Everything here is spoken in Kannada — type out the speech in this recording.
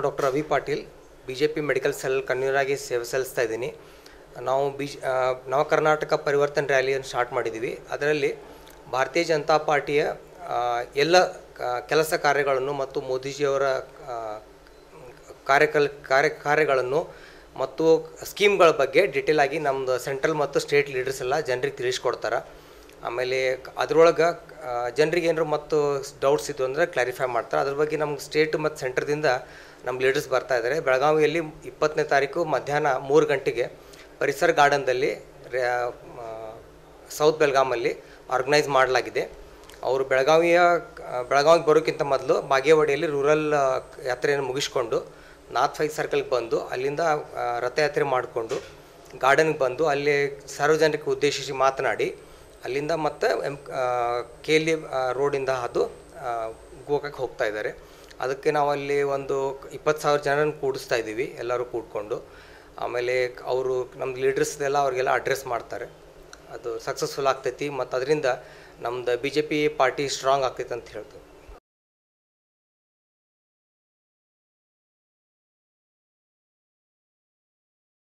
doctor Ravi Patil B J P medical cell ಕನ್ವೀನರಾಗಿ ಸೇವೆ ಸಲ್ಲಿಸ್ತಾ ಇದ್ದೀನಿ ನಾವು ಬಿ ಆ, ನವ ಕರ್ನಾಟಕ ಪರಿವರ್ತನೆ ರ್ಯಾಲಿಯನ್ನು ಸ್ಟಾರ್ಟ್ ಮಾಡಿದ್ದೀವಿ ಅದರಲ್ಲಿ ಭಾರತೀಯ ಜನತಾ ಪಾರ್ಟಿಯ ಆ, ಎಲ್ಲ ಕ- ಕೆಲಸ ಕಾರ್ಯಗಳನ್ನು ಮತ್ತು ಮೋದಿಜಿಯವರ ಆ, ಕಾರ್ಯಕಲ್ ಕಾರ್ಯ ಕಾರ್ಯಗಳನ್ನು ಮತ್ತು ಸ್ಕೀಮ್ಗಳ ಬಗ್ಗೆ ಡಿಟೇಲ್ ಆಗಿ ನಮ್ಮದು ಸೆಂಟ್ರಲ್ ಮತ್ತು ಸ್ಟೇಟ್ ಲೀಡರ್ಸ್ ಎಲ್ಲ ಜನರಿಗೆ ತಿಳಿಸ್ಕೊಡ್ತಾರೆ ಆಮೇಲೆ ಅದರೊಳಗೆ ಜನರಿಗೆ ಏನಾರು ಮತ್ತು ಡೌಟ್ಸ್ ಇದ್ದು ಅಂದರೆ ಕ್ಲಾರಿಫೈ ಮಾಡ್ತಾರೆ ಅದ್ರ ಬಗ್ಗೆ ನಮ್ಗೆ ಸ್ಟೇಟ್ ಮತ್ತು ಸೆಂಟ್ರದಿಂದ ನಮ್ಮ ಲೀಡರ್ಸ್ ಬರ್ತಾ ಇದ್ದಾರೆ ಬೆಳಗಾವಿಯಲ್ಲಿ ಇಪ್ಪತ್ತನೇ ತಾರೀಕು ಮಧ್ಯಾಹ್ನ ಮೂರು ಗಂಟೆಗೆ ಪರಿಸರ ಗಾರ್ಡನ್ದಲ್ಲಿ ಸೌತ್ ಬೆಳಗಾಮಲ್ಲಿ ಆರ್ಗನೈಸ್ ಮಾಡಲಾಗಿದೆ ಅವರು ಬೆಳಗಾವಿಯ ಬೆಳಗಾವಿಗೆ ಬರೋಕ್ಕಿಂತ ಮೊದಲು ಬಾಗೇವಾಡಿಯಲ್ಲಿ ರೂರಲ್ ಆ, ಯಾತ್ರೆಯನ್ನು ಮುಗಿಸ್ಕೊಂಡು ನಾರ್ತ್ ಫೈವ್ ಸರ್ಕಲ್ಗೆ ಬಂದು ಅಲ್ಲಿಂದ ಆ, ರಥಯಾತ್ರೆ ಮಾಡಿಕೊಂಡು ಗಾರ್ಡನ್ಗೆ ಬಂದು ಅಲ್ಲಿ ಸಾರ್ವಜನಿಕ ಉದ್ದೇಶಿಸಿ ಮಾತನಾಡಿ ಅಲ್ಲಿಂದ ಮತ್ತೆ ಎಂ ಕೆ ಎಲ್ ರೋಡಿಂದ ಹಾದು ಆ, ಗೋಕಾಕ್ ಹೋಗ್ತಾ ಇದ್ದಾರೆ ಅದಕ್ಕೆ ನಾವು ಅಲ್ಲಿ ಒಂದು ಇಪ್ಪತ್ತು ಸಾವಿರ ಜನರನ್ನು ಕೂಡಿಸ್ತಾ ಇದ್ದೀವಿ ಎಲ್ಲರೂ ಕೂಡ್ಕೊಂಡು ಆಮೇಲೆ ಅವರು ನಮ್ಮ ಲೀಡರ್ಸ್ದೆಲ್ಲ ಅವ್ರಿಗೆಲ್ಲ ಅಡ್ರೆಸ್ ಮಾಡ್ತಾರೆ ಅದು ಸಕ್ಸಸ್ಫುಲ್ ಆಗ್ತೈತಿ ಮತ್ತು ಅದರಿಂದ ನಮ್ದು B J P party strong ಆಗ್ತೈತೆ ಅಂತ ಹೇಳ್ತೀವಿ